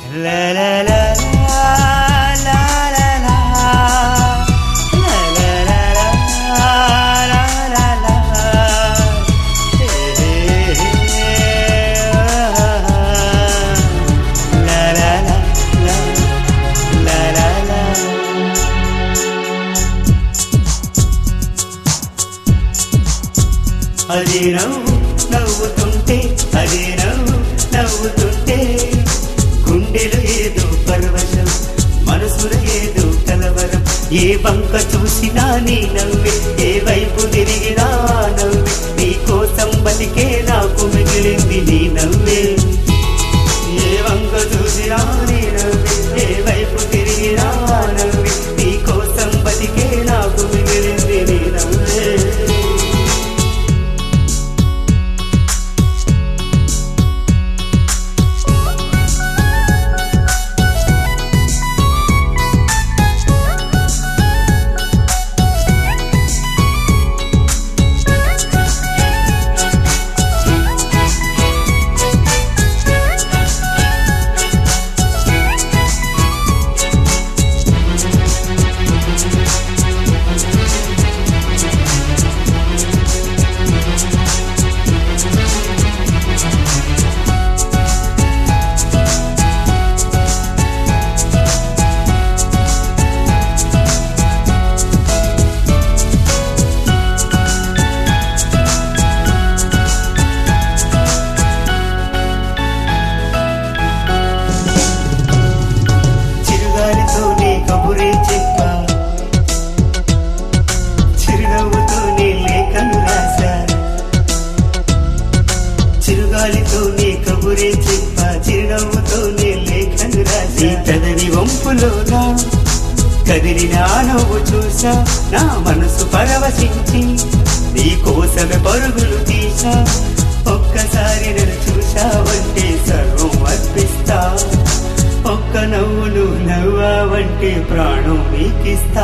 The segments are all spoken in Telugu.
La la la la la la la. La la la la la la la. Eh, eh, eh, ah. La la la la la la la. అదే నవ్వు నవ్వుతుంటే అదే నవ్వు నవ్వుతుంటే గుండెలు ఏదో పరవశం మనసులో ఏదో కలవరం ఏ వంక చూసినా నీ నవ్వే ఏ వైపు తిరిగినా నవ్వే నీ కోసం బతికే నాకు మిగిలింది నీ నవ్వే ఏ వంక చూసినా నీ నవ్వే ఏ వైపు తిరిగినా నవ్వే నీ కోసం బతికే నాకు మిగిలింది నీ నవ్వే చిరుగాలితోనే కబురే చెప్పా చిరునవ్వుతోనే లేఖను రాశా చిరుగాలితోనే కబురే చెప్పా చిరునవ్వుతోనే లేఖను రాశా కదలి వంపులోనా కదిలిన ఆ నవ్వు చూసా నా మనసు పరవశించి నీ కోసమే పరుగులు తీసా ఒక్కసారి నన్ను చూసావంటే సర్వం అర్పిస్తా ఒక్క నవ్వులు నవ్వావంటే ప్రాణం మీకిస్తా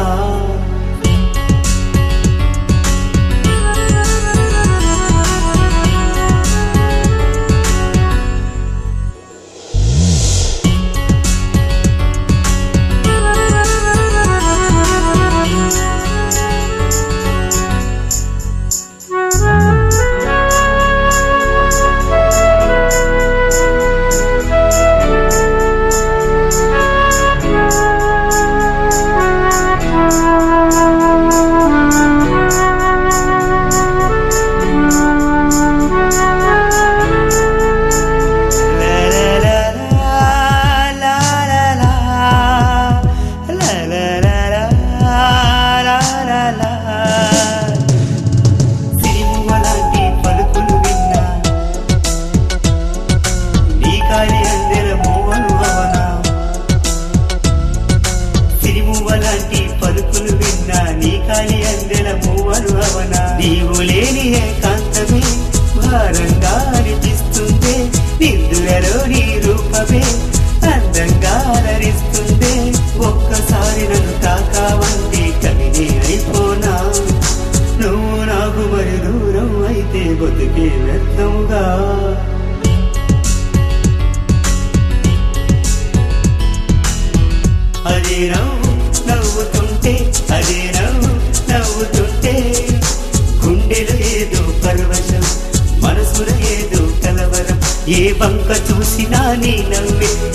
సిరిమువ్వలాంటి పలుకులు విన్నా నీ కాలి అందెల మూవను అవనా సిరిమువ్వలాంటి పలుకులు విన్నా నీ కాలి అందెల మూవను అవనా నీవు లేని ఏకాంతమే భారంగా అనిపిస్తుందే నిందులలో నీ రూపమే అందంగా అలరిస్తుందే ఒక్కసారి నన్ను తాకావంటే కవినే అయిపోనా నువ్వు నాకు మరి దూరం అయితే బతుకే వ్యర్థముగా అదే నవ్వు నవ్వుతుంటే అదే నవ్వు నవ్వుతుంటే గుండెలు ఏదో పరవశం మనసులో ఏదో కలవరం ఏ వంక చూసినా నీ నవ్వే